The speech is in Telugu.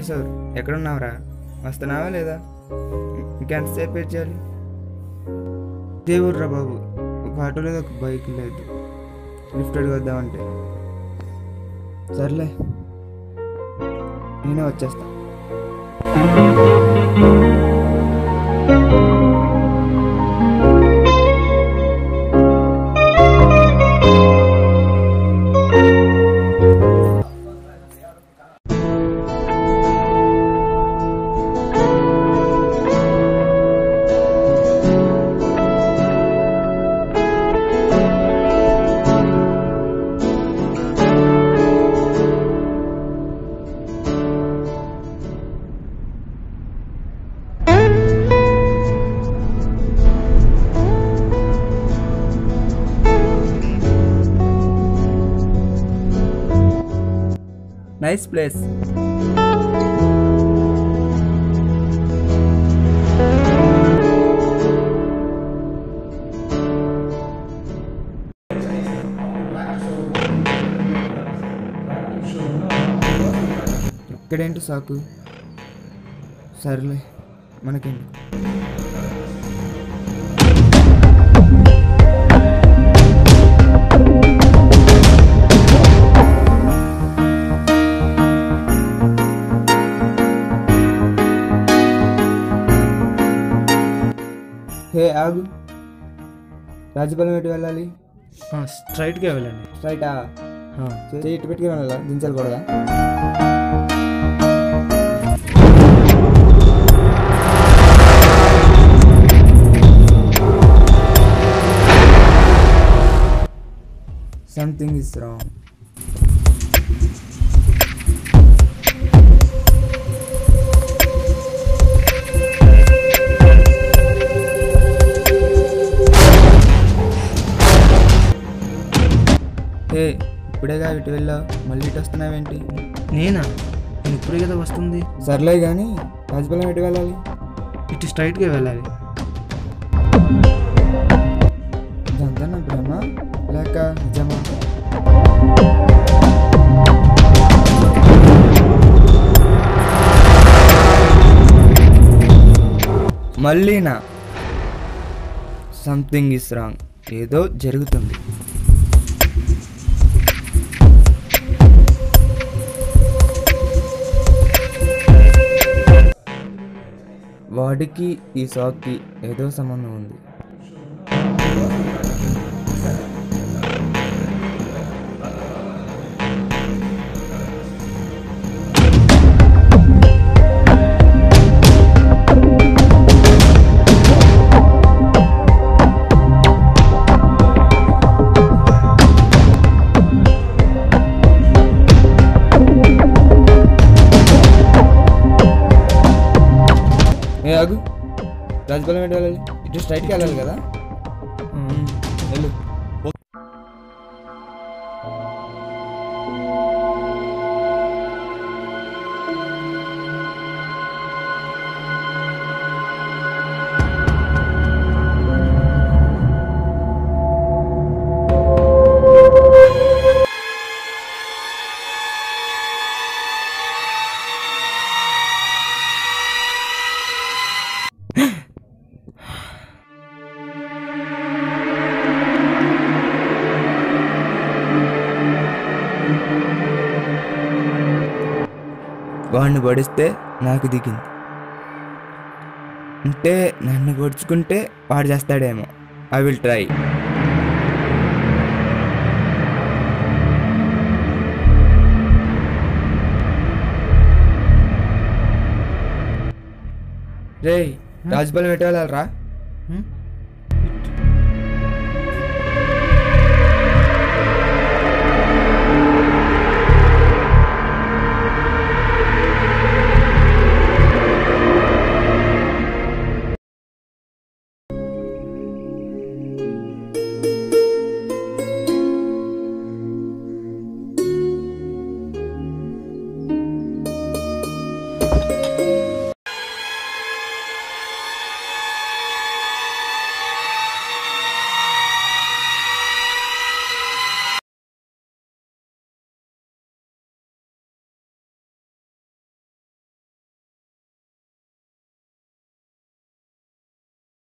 కిషోర్ ఎక్కడున్నావురా వస్తున్నావా లేదా ఇంకెంతసేపు వెయిట్ చేయాలి దేవుడ్రా బాబు ఒక ఆటో లేదు ఒక బైక్ లేదు లిఫ్ట్ అడిగి వద్దామంటే సర్లే నేనే వచ్చేస్తా నైస్ ప్లేస్ ఇక్కడేంటి సాకు సర్లే మనకేంటి హే ఆగు రాజపాలెం ఎటు వెళ్ళాలి స్ట్రైట్గా వెళ్ళండి స్ట్రైటా ఆ, చేయి ఇటు పెట్టుకుని వెళ్ళాలా దించాలి కూడా సంథింగ్ ఇస్ రాంగ్ ఏ ఇప్పుడేగా ఇటు వెళ్ళావు మళ్ళీ ఇటు వస్తున్నావేంటి నేనా నేను ఇప్పుడే కదా వస్తుంది సర్లే కానీ రాజపాలెం ఎటు వెళ్ళాలి ఇటు స్ట్రైట్గా వెళ్ళాలి ఇదంతా నా భ్రమ లేక నిజమా మళ్ళీనా సంథింగ్ ఇస్ రాంగ్ ఏదో జరుగుతుంది వాడికి ఈ సాక్కి ఏదో సంబంధం ఉంది ఏ ఆగు రాజపాలెం ఎటు వెళ్ళాలి ఇటు స్ట్రైట్కి వెళ్ళాలి కదా మ్మ్. వెళ్ళు వాడిని పొడిస్తే నాకు దిగింది అంటే నన్ను పొడుచుకుంటే వాడు చేస్తాడేమో ఐ విల్ ట్రై రే రాజపాలెం ఎటు వెళ్ళాలరా హ్మ్?